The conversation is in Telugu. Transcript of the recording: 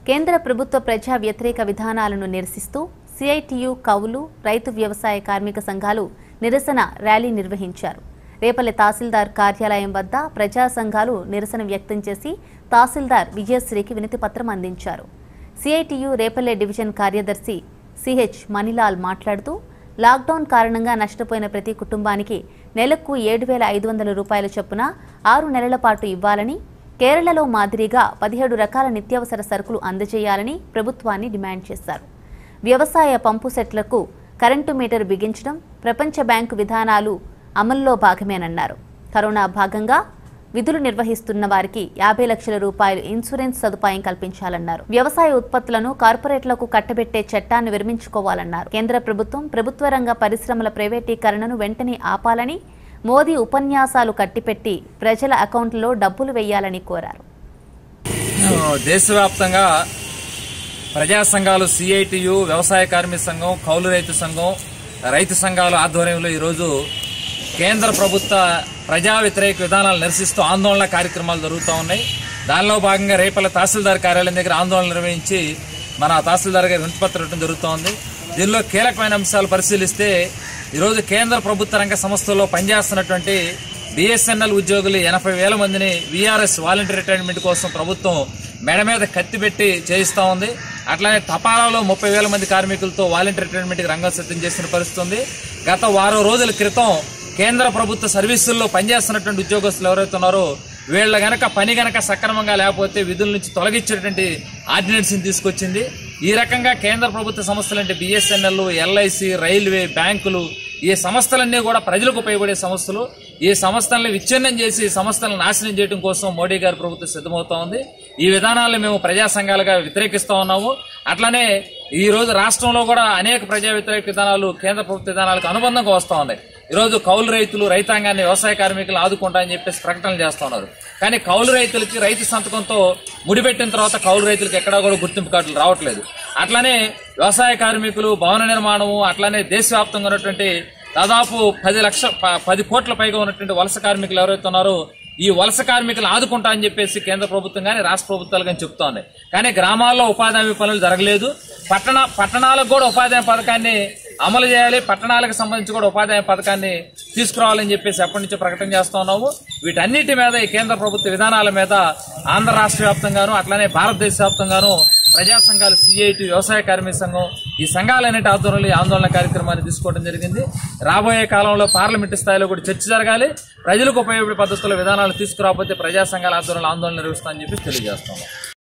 కేంద్ర ప్రభుత్వ ప్రజా వ్యతిరేక విధానాలను నిరసిస్తూ సిఐటియు కౌలు రైతు వ్యవసాయ కార్మిక సంఘాలు నిరసన ర్యాలీ నిర్వహించారు రేపల్లె తహసీల్దార్ కార్యాలయం వద్ద ప్రజా సంఘాలు నిరసన వ్యక్తం చేసి తహసీల్దార్ విజయశ్రీకి వినతి పత్రం అందించారు సిఐటియు రేపల్లె డివిజన్ కార్యదర్శి సిహెచ్ మణిలాల్ మాట్లాడుతూ లాక్డౌన్ కారణంగా నష్టపోయిన ప్రతి కుటుంబానికి నెలకు ఏడు వేల ఐదు వందల రూపాయల చొప్పున ఆరు నెలల పాటు ఇవ్వాలని కేరళలో మాదిరిగా పదిహేడు రకాల నిత్యావసర సరుకులు అందజేయాలని ప్రభుత్వాన్ని డిమాండ్ చేశారు వ్యవసాయ పంపు సెట్లకు కరెంటు మీటర్ బిగించడం ప్రపంచ బ్యాంకు విధానాలు అమల్లో భాగమేనన్నారు కరోనా భాగంగా విధులు నిర్వహిస్తున్న వారికి యాభై లక్షల రూపాయలు ఇన్సూరెన్స్ సదుపాయం కల్పించాలన్నారు వ్యవసాయ ఉత్పత్తులను కార్పొరేట్లకు కట్టబెట్టే చట్టాన్ని విరమించుకోవాలన్నారు కేంద్ర ప్రభుత్వం ప్రభుత్వ రంగ పరిశ్రమల ప్రైవేటీకరణను వెంటనే ఆపాలని మోదీ ఉపన్యాసాలు కట్టిపెట్టి ప్రజల అకౌంట్లో డబ్బులు వేయాలని కోరారు దేశవ్యాప్తంగా ప్రజా సంఘాలు సిఐటియు వ్యవసాయ కార్మిక సంఘం కౌలు రైతు సంఘం రైతు సంఘాల ఆధ్వర్యంలో ఈరోజు కేంద్ర ప్రభుత్వ ప్రజా వ్యతిరేక విధానాలు నిరసిస్తూ ఆందోళన కార్యక్రమాలు జరుగుతూ ఉన్నాయి దానిలో భాగంగా రేపల్ల తహసీల్దార్ కార్యాలయం దగ్గర ఆందోళన నిర్వహించి మన తహసీల్దార్ గారి వినతిపత్రం ఇవ్వడం జరుగుతోంది దీనిలో కీలకమైన అంశాలు పరిశీలిస్తే ఈరోజు కేంద్ర ప్రభుత్వ రంగ సంస్థల్లో పనిచేస్తున్నటువంటి బిఎస్ఎన్ఎల్ ఉద్యోగులు ఎనభై వేల మందిని విఆర్ఎస్ వాలంటీర్ రిటైర్మెంట్ కోసం ప్రభుత్వం మెడ మీద కత్తి పెట్టి చేయిస్తా ఉంది అట్లానే తపాలాలో ముప్పై వేల మంది కార్మికులతో వాలంటీర్ రిటైర్మెంట్కి రంగం సిద్ధం చేసిన పరిస్థితి ఉంది గత వారం రోజుల క్రితం కేంద్ర ప్రభుత్వ సర్వీసుల్లో పనిచేస్తున్నటువంటి ఉద్యోగస్తులు ఎవరైతే ఉన్నారో వీళ్ళ గనక పని గనక సక్రమంగా లేకపోతే విధుల నుంచి తొలగించేటువంటి ఆర్డినెన్స్ని తీసుకొచ్చింది ఈ రకంగా కేంద్ర ప్రభుత్వ సంస్థలు అంటే బిఎస్ఎన్ఎల్ ఎల్ఐసి రైల్వే బ్యాంకులు ఈ సంస్థలన్నీ కూడా ప్రజలకు ఉపయోగపడే సంస్థలు ఈ సంస్థలను విచ్ఛిన్నం చేసి ఈ సంస్థలను నాశనం చేయడం కోసం మోడీ గారి ప్రభుత్వం సిద్ధమవుతా ఉంది ఈ విధానాలను మేము ప్రజా సంఘాలుగా వ్యతిరేకిస్తా ఉన్నాము అట్లానే ఈ రోజు రాష్ట్రంలో కూడా అనేక ప్రజా వ్యతిరేక విధానాలు కేంద్ర ప్రభుత్వ విధానాలకు అనుబంధంగా వస్తూ ఉన్నాయి ఈరోజు కౌలు రైతులు రైతాంగాన్ని వ్యవసాయ కార్మికులు ఆదుకుంటారని చెప్పేసి ప్రకటనలు చేస్తున్నారు కానీ కౌలు రైతులకి రైతు సంతకంతో ముడిపెట్టిన తర్వాత కౌలు రైతులకు ఎక్కడా కూడా గుర్తింపు కార్డులు రావట్లేదు అట్లానే వ్యవసాయ కార్మికులు భవన నిర్మాణము అట్లానే దేశవ్యాప్తంగా ఉన్నటువంటి దాదాపు పది లక్ష ప- పది కోట్ల పైగా ఉన్నటువంటి వలస కార్మికులు ఎవరైతే ఉన్నారో ఈ వలస కార్మికులు ఆదుకుంటా అని చెప్పేసి కేంద్ర ప్రభుత్వం కానీ రాష్ట్ర ప్రభుత్వాలు కానీ చెప్తోంది కానీ గ్రామాల్లో ఉపాధి హామీ పనులు జరగలేదు పట్టణ పట్టణాలకు కూడా ఉపాధి హామీ పథకాన్ని అమలు చేయాలి పట్టణాలకు సంబంధించి కూడా ఉపాధి హామీ పథకాన్ని తీసుకురావాలని చెప్పేసి ఎప్పటి నుంచో ప్రకటన చేస్తా ఉన్నాము వీటన్నిటి మీద ఈ కేంద్ర ప్రభుత్వ విధానాల మీద ఆంధ్ర రాష్ట్ర వ్యాప్తంగాను అట్లానే భారతదేశ వ్యాప్తంగాను ప్రజా సంఘాలు సిఐటి వ్యవసాయ కార్మిక సంఘం ఈ సంఘాలన్నిటి ఆధ్వర్యంలో ఈ ఆందోళన కార్యక్రమాన్ని తీసుకోవడం జరిగింది రాబోయే కాలంలో పార్లమెంటు స్థాయిలో కూడా చర్చ జరగాలి ప్రజలకు ఉపయోగపడే పద్ధతుల విధానాలు తీసుకురాకపోతే ప్రజా సంఘాల ఆధ్వర్యంలో ఆందోళన నిర్వహిస్తామని చెప్పి తెలియజేస్తాము